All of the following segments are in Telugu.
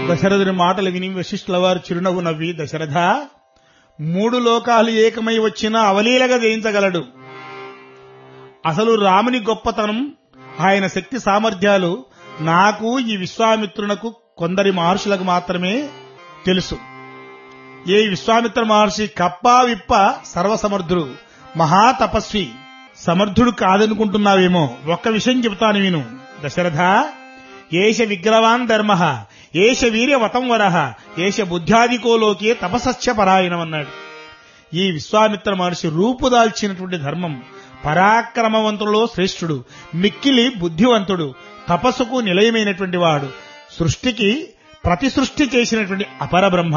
దశరథుని మాటలు విని వశిష్ఠుల వారు చిరునవ్వు నవ్వి దశరథ మూడు లోకాలు ఏకమై వచ్చినా అవలీలగా జయించగలడు అసలు రాముని గొప్పతనం ఆయన శక్తి సామర్థ్యాలు నాకు ఈ విశ్వామిత్రునకు కొందరి మహర్షులకు మాత్రమే తెలుసు ఏ విశ్వామిత్ర మహర్షి కప్ప విప్ప సర్వసమర్థుడు మహాతపస్వి సమర్థుడు కాదనుకుంటున్నావేమో ఒక్క విషయం చెబుతాను విను దశరథ ఏష విగ్రవాన్ ధర్మ ఏష వీర్యవతం వరహ ఏష బుద్ధ్యాదికో లోకే తపసస్య పరాయణం అన్నాడు ఈ విశ్వామిత్ర మహర్షి రూపుదాల్చినటువంటి ధర్మం పరాక్రమవంతులలో శ్రేష్ఠుడు మిక్కిలి బుద్ధివంతుడు తపస్సుకు నిలయమైనటువంటి వాడు సృష్టికి ప్రతి సృష్టి చేసినటువంటి అపర బ్రహ్మ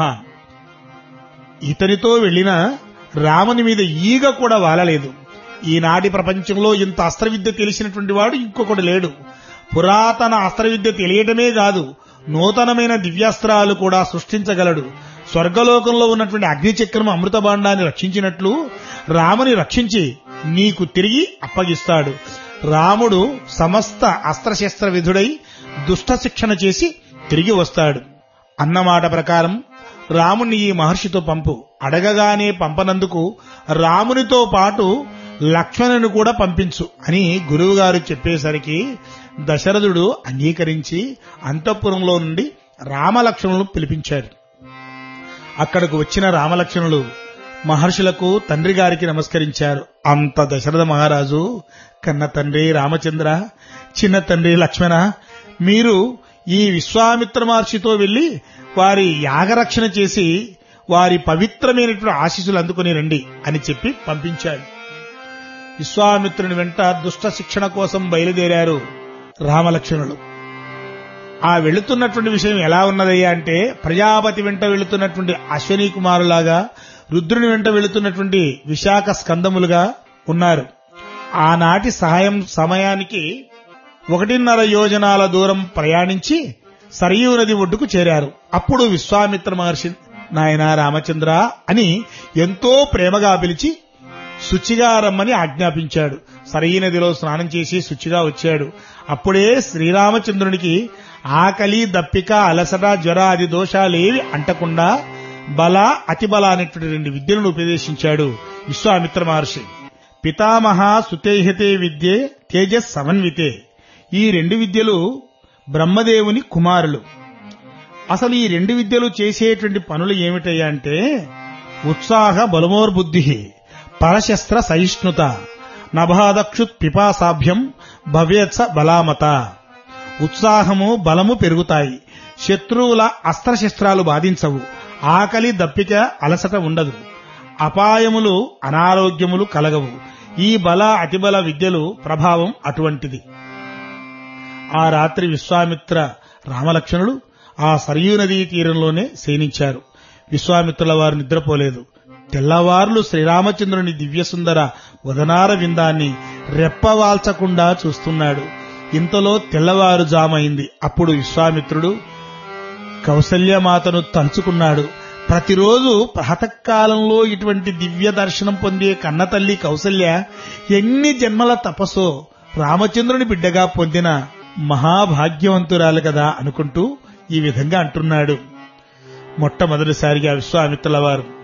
ఇతనితో వెళ్లిన రాముని మీద ఈగ కూడా వాలలేదు ఈనాటి ప్రపంచంలో ఇంత అస్త్రవిద్య తెలిసినటువంటి వాడు ఇంకొకడు లేడు పురాతన అస్త్రవిద్య తెలియటమే కాదు నూతనమైన దివ్యాస్త్రాలు కూడా సృష్టించగలడు స్వర్గలోకంలో ఉన్నటువంటి అగ్నిచక్రం అమృత భాండాన్ని రక్షించినట్లు రాముని రక్షించి నీకు తిరిగి అప్పగిస్తాడు రాముడు సమస్త అస్త్రశస్త్ర విధుడై దుష్ట శిక్షణ చేసి తిరిగి వస్తాడు అన్నమాట ప్రకారం రాముని ఈ మహర్షితో పంపు అడగగానే పంపనందుకు రామునితో పాటు లక్ష్మణుని కూడా పంపించు అని గురువుగారు చెప్పేసరికి దశరథుడు అంగీకరించి అంతఃపురంలో నుండి రామలక్ష్మణులు పిలిపించాడు అక్కడకు వచ్చిన రామలక్ష్మణులు మహర్షులకు తండ్రి గారికి నమస్కరించారు అంత దశరథ మహారాజు కన్న తండ్రి రామచంద్ర చిన్న తండ్రి లక్ష్మణ మీరు ఈ విశ్వామిత్ర మహర్షితో వెళ్లి వారి యాగరక్షణ చేసి వారి పవిత్రమైనటువంటి ఆశీస్సులు అందుకుని రండి అని చెప్పి పంపించాడు విశ్వామిత్రుని వెంట దుష్ట శిక్షణ కోసం బయలుదేరారు రామలక్ష్మణులు ఆ వెళుతున్నటువంటి విషయం ఎలా ఉన్నదయ్యా అంటే ప్రజాపతి వెంట వెళుతున్నటువంటి అశ్వనీ కుమారులాగా రుద్రుని వెంట వెళుతున్నటువంటి విశాఖ స్కందములుగా ఉన్నారు ఆనాటి సహాయం సమయానికి ఒకటిన్నర యోజనాల దూరం ప్రయాణించి సరయూ నది ఒడ్డుకు చేరారు అప్పుడు విశ్వామిత్ర మహర్షి నాయన రామచంద్ర అని ఎంతో ప్రేమగా పిలిచి శుచిగా రమ్మని ఆజ్ఞాపించాడు సరయీ నదిలో స్నానం చేసి శుచిగా వచ్చాడు అప్పుడే శ్రీరామచంద్రునికి ఆకలి దప్పిక అలసట జ్వర ఆది దోషాలేవి అంటకుండా బల అతిబల అనేటువంటి రెండు విద్యలను ఉపదేశించాడు విశ్వామిత్ర మహర్షి పితామహ సుతేహతే విద్యే తేజస్ సమన్వితే ఈ రెండు విద్యలు బ్రహ్మదేవుని కుమారులు అసలు ఈ రెండు విద్యలు చేసేటువంటి పనులు ఏమిటయ్యా అంటే ఉత్సాహ బలమోర్బుద్ధి పరశస్త్ర సహిష్ణుత నభాదక్షుత్ పిపాసాభ్యం భవ్యత్స బలామత ఉత్సాహము బలము పెరుగుతాయి శత్రువుల అస్త్రశస్త్రాలు బాధించవు ఆకలి దప్పిక అలసట ఉండదు అపాయములు అనారోగ్యములు కలగవు ఈ బల అతిబల విద్యలు ప్రభావం అటువంటిది ఆ రాత్రి విశ్వామిత్ర రామలక్ష్మణులు ఆ సరయూ నదీ తీరంలోనే శయనించారు విశ్వామిత్రుల వారు నిద్రపోలేదు తెల్లవార్లు శ్రీరామచంద్రుని దివ్యసుందర వదనార విందాన్ని రెప్పవాల్చకుండా చూస్తున్నాడు ఇంతలో తెల్లవారుజామైంది అప్పుడు విశ్వామిత్రుడు కౌసల్యమాతను తలుచుకున్నాడు ప్రతిరోజు ప్రాతకాలంలో ఇటువంటి దివ్య దర్శనం పొందే కన్నతల్లి కౌసల్య ఎన్ని జన్మల తపస్సో రామచంద్రుని బిడ్డగా పొందిన మహాభాగ్యవంతురాలు కదా అనుకుంటూ ఈ విధంగా అంటున్నాడు మొట్టమొదటిసారిగా విశ్వామిత్రుల వారు